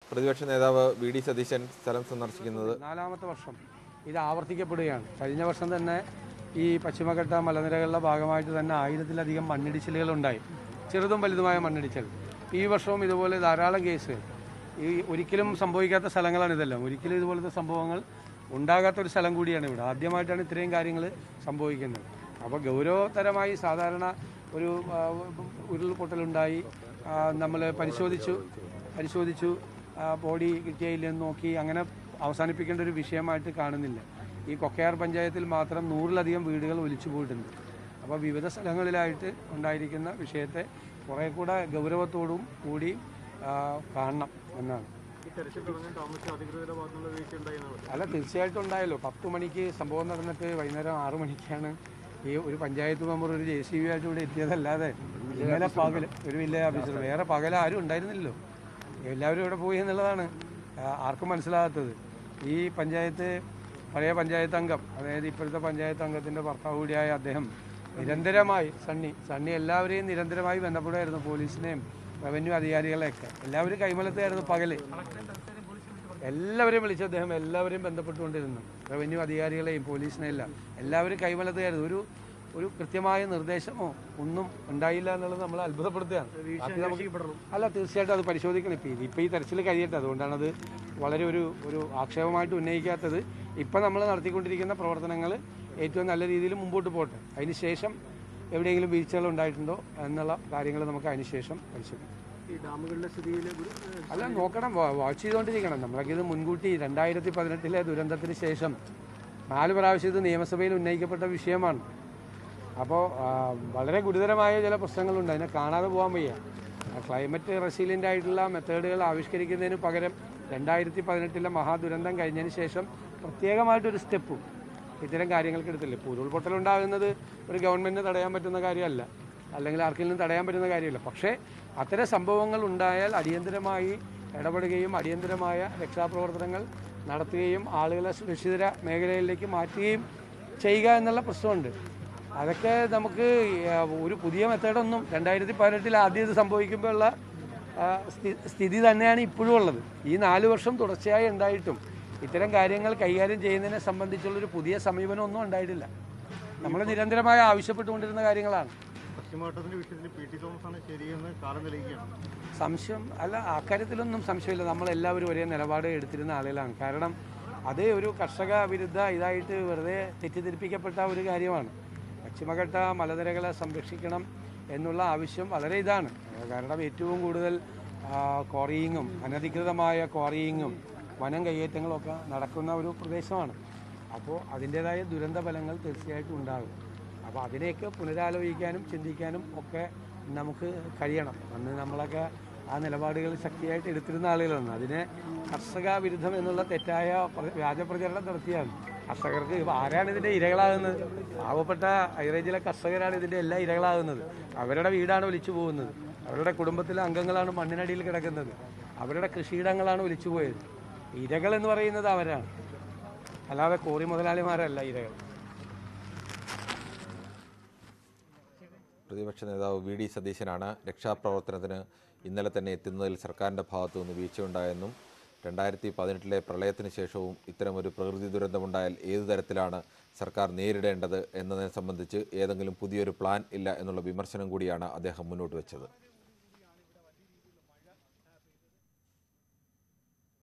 പ്രതിപക്ഷ നേതാവ് V D Satheesan സ്ഥലം സന്ദർശിക്കുന്നത് നാലാമത്തെ വർഷം ഇത് ആവർത്തിക്കപ്പെടുകയാണ് കഴിഞ്ഞ വർഷം തന്നെ ഈ പശ്ചിമഘട്ട മലനിരകളുടെ ഭാഗമായിട്ട് തന്നെ ആയിരത്തിലധികം മണ്ണിടിച്ചിലുകൾ ഉണ്ടായി ചെറുതും വലുതുമായ മണ്ണിടിച്ചിൽ ഈ വർഷവും ഇതുപോലെ ധാരാളം കേസുകൾ ഈ ഒരിക്കലും സംഭവിക്കാത്ത സ്ഥലങ്ങളാണ് ഇതെല്ലാം ഒരിക്കലും ഇതുപോലത്തെ സംഭവങ്ങൾ ഉണ്ടാകാത്ത ഒരു സ്ഥലം കൂടിയാണ് ഇവിടെ ആദ്യമായിട്ടാണ് ഇത്രയും കാര്യങ്ങൾ സംഭവിക്കുന്നത് അപ്പോൾ ഗൗരവതരമായി സാധാരണ ഒരു ആ, ഉരുൾപൊട്ടലുണ്ടായി നമ്മൾ പരിശോധിച്ചു പരിശോധിച്ചു ആ, ബോഡി കിട്ടിയയില്ലെന്ന് നോക്കി അങ്ങനെ അവസാനിപ്പിക്കേണ്ട ഒരു വിഷയമായിട്ട് കാണുന്നില്ല ഈ കൊക്കയാർ പഞ്ചായത്തിൽ മാത്രം നൂറിലധികം വീടുകൾ ഒലിച്ചു പോയിട്ടുണ്ട് അപ്പോൾ വിവിധ സ്ഥലങ്ങളിലായിട്ട് ഉണ്ടായിരിക്കുന്ന വിഷയത്തെ കുറേ കൂടെ ഗൗരവത്തോടും കൂടി ആ, കാണണം എന്നാണ് അല്ല തീർച്ചയായിട്ടും ഉണ്ടായല്ലോ പത്ത് മണിക്ക് സംഭവം നടന്നിട്ട് വൈകുന്നേരം ആറു മണിക്കാണ് ഈ ഒരു പഞ്ചായത്ത് മെമ്പർ ഒരു ജെ സി ബി ആയിട്ട് ഇവിടെ എത്തിയതല്ലാതെ ഇന്നലെ പകൽ ഒരു വില്ലേജ് ഓഫീസർ വേറെ പകൽ ആരും ഉണ്ടായിരുന്നില്ലല്ലോ എല്ലാവരും ഇവിടെ പോയി എന്നുള്ളതാണ് ആ, ആർക്കും മനസ്സിലാകാത്തത് ഈ പഞ്ചായത്ത് പഴയ പഞ്ചായത്ത് അംഗം അതായത് ഇപ്പോഴത്തെ പഞ്ചായത്ത് അംഗത്തിന്റെ ഭർത്താവ് കൂടിയായ അദ്ദേഹം നിരന്തരമായി സണ്ണി സണ്ണി എല്ലാവരെയും നിരന്തരമായി ബന്ധപ്പെടുമായിരുന്നു പോലീസിനെയും റവന്യൂ അധികാരികളെയൊക്കെ എല്ലാവരും കൈമലത്തായിരുന്നു പകല് എല്ലാവരെയും വിളിച്ച് അദ്ദേഹം എല്ലാവരെയും ബന്ധപ്പെട്ടുകൊണ്ടിരുന്നു റവന്യൂ അധികാരികളെയും പോലീസിനെയും എല്ലാം എല്ലാവരും കൈമലത്തുകയായിരുന്നു ഒരു ഒരു കൃത്യമായ നിർദ്ദേശമോ ഒന്നും ഉണ്ടായില്ല എന്നുള്ളത് നമ്മൾ അത്ഭുതപ്പെടുത്തുകയാണ് ബാക്കി നമുക്ക് അല്ല തീർച്ചയായിട്ടും അത് പരിശോധിക്കണം ഇപ്പം ഇത് ഇപ്പം ഈ തെരച്ചിൽ കഴിയട്ടെ അതുകൊണ്ടാണ് അത് വളരെ ഒരു ഒരു ആക്ഷേപമായിട്ട് ഉന്നയിക്കാത്തത് ഇപ്പം നമ്മൾ നടത്തിക്കൊണ്ടിരിക്കുന്ന പ്രവർത്തനങ്ങൾ ഏറ്റവും നല്ല രീതിയിൽ മുമ്പോട്ട് പോട്ടെ അതിന് ശേഷം എവിടെയെങ്കിലും വീഴ്ചകൾ ഉണ്ടായിട്ടുണ്ടോ എന്നുള്ള കാര്യങ്ങൾ നമുക്ക് അതിന് ശേഷം പരിശോധിക്കാം ഈ ഡാമുകളുടെ സ്ഥിതിയിൽ അല്ല നോക്കണം വാ- വാച്ച് ചെയ്തുകൊണ്ടിരിക്കണം നമ്മളൊക്കെ ഇത് മുൻകൂട്ടി രണ്ടായിരത്തി പതിനെട്ടിലെ ദുരന്തത്തിന് ശേഷം നാല് പ്രാവശ്യം ഇത് നിയമസഭയിൽ ഉന്നയിക്കപ്പെട്ട വിഷയമാണ് അപ്പോൾ വളരെ ഗുരുതരമായ ചില പ്രശ്നങ്ങളുണ്ട് അതിനെ കാണാതെ പോകാൻ വയ്യ ആ ക്ലൈമറ്റ് റെസിലിൻ്റ് ആയിട്ടുള്ള മെത്തേഡുകൾ ആവിഷ്കരിക്കുന്നതിന് പകരം രണ്ടായിരത്തി പതിനെട്ടിലെ മഹാദുരന്തം കഴിഞ്ഞതിന് ശേഷം പ്രത്യേകമായിട്ടൊരു സ്റ്റെപ്പും ഇത്തരം കാര്യങ്ങൾക്ക് എടുത്തില്ല ഇപ്പോൾ ഉരുൾപൊട്ടലുണ്ടാകുന്നത് ഒരു ഗവൺമെൻറ്റിന് തടയാൻ പറ്റുന്ന കാര്യമല്ല അല്ലെങ്കിൽ ആർക്കെങ്കിലും തടയാൻ പറ്റുന്ന കാര്യമല്ല പക്ഷേ അത്തരം സംഭവങ്ങൾ ഉണ്ടായാൽ അടിയന്തരമായി ഇടപെടുകയും അടിയന്തരമായ രക്ഷാപ്രവർത്തനങ്ങൾ നടത്തുകയും ആളുകളെ സുരക്ഷിത മേഖലയിലേക്ക് മാറ്റുകയും ചെയ്യുക എന്നുള്ള പ്രശ്നമുണ്ട് അതൊക്കെ നമുക്ക് ആ, ഒരു പുതിയ മെത്തേഡൊന്നും രണ്ടായിരത്തി പതിനെട്ടിൽ ആദ്യം ഇത് സംഭവിക്കുമ്പോഴുള്ള ആ, സ്ഥി- സ്ഥിതി തന്നെയാണ് ഇപ്പോഴും ഉള്ളത് ഈ നാല് വർഷം തുടർച്ചയായി ഉണ്ടായിട്ടും ഇത്തരം കാര്യങ്ങൾ കൈകാര്യം ചെയ്യുന്നതിനെ സംബന്ധിച്ചുള്ളൊരു പുതിയ സമീപനമൊന്നും ഉണ്ടായിട്ടില്ല നമ്മൾ നിരന്തരമായി ആവശ്യപ്പെട്ടുകൊണ്ടിരുന്ന കാര്യങ്ങളാണ് പശ്ചിമഘട്ടത്തിന്റെ വിഷയത്തിൽ പി ടി തോമസ് ആണ് ശരിയെന്ന് കാലം തെളിയിക്കുകയാണ് സംശയം അല്ല അക്കാര്യത്തിലൊന്നും സംശയമില്ല നമ്മളെല്ലാവരും ഒരേ നിലപാട് എടുത്തിരുന്ന ആളുകളാണ് കാരണം അത് ഒരു കർഷക വിരുദ്ധ ഇതായിട്ട് വെറുതെ തെറ്റിദ്ധരിപ്പിക്കപ്പെട്ട ഒരു കാര്യമാണ് പശ്ചിമഘട്ട മലനിരകളെ സംരക്ഷിക്കണം എന്നുള്ള ആവശ്യം വളരെ ഇതാണ് കാരണം ഏറ്റവും കൂടുതൽ ക്വാറിയിങ്ങും അനധികൃതമായ ക്വാറിയിങ്ങും വനം കയ്യേറ്റങ്ങളൊക്കെ നടക്കുന്ന ഒരു പ്രദേശമാണ് അപ്പോൾ അതിൻ്റേതായ ദുരന്ത ഫലങ്ങൾ തീർച്ചയായിട്ടും ഉണ്ടാകും അപ്പോൾ അതിനെയൊക്കെ പുനരാലോചിക്കാനും ചിന്തിക്കാനും ഒക്കെ നമുക്ക് കഴിയണം അന്ന് നമ്മളൊക്കെ ആ നിലപാടുകൾ ശക്തിയായിട്ട് എടുത്തിരുന്ന ആളുകളാണ് അതിനെ കർഷക വിരുദ്ധം എന്നുള്ള തെറ്റായ പ്ര- വ്യാജ പ്രചരണം നടത്തിയാണ് കർഷകർക്ക് ഇപ്പൊ ആരാണ് ഇതിന്റെ ഇരകളാകുന്നത് പാവപ്പെട്ട ഹൈറേഞ്ചിലെ കർഷകരാണ് ഇതിന്റെ എല്ലാ ഇരകളാകുന്നത് അവരുടെ വീടാണ് ഒലിച്ചു പോകുന്നത് അവരുടെ കുടുംബത്തിലെ അംഗങ്ങളാണ് മണ്ണിനടിയിൽ കിടക്കുന്നത് അവരുടെ കൃഷിയിടങ്ങളാണ് ഒലിച്ചു പോയത് ഇരകൾ എന്ന് പറയുന്നത് അവരാണ് അല്ലാതെ കോറി മുതലാളിമാരല്ല ഇരകൾ പ്രതിപക്ഷ നേതാവ് വി ഡി സതീശനാണ് രക്ഷാപ്രവർത്തനത്തിന് ഇന്നലെ തന്നെ എത്തുന്നതിൽ സർക്കാരിൻ്റെ ഭാഗത്തു നിന്ന് വീഴ്ചയുണ്ടായെന്നും രണ്ടായിരത്തി പതിനെട്ടിലെ പ്രളയത്തിന് ശേഷവും ഇത്തരമൊരു പ്രകൃതി ദുരന്തമുണ്ടായാൽ ഏതു തരത്തിലാണ് സർക്കാർ നേരിടേണ്ടത് എന്നതിനെ സംബന്ധിച്ച് ഏതെങ്കിലും പുതിയൊരു പ്ലാൻ ഇല്ല എന്നുള്ള വിമർശനം കൂടിയാണ് അദ്ദേഹം മുന്നോട്ട് വെച്ചത്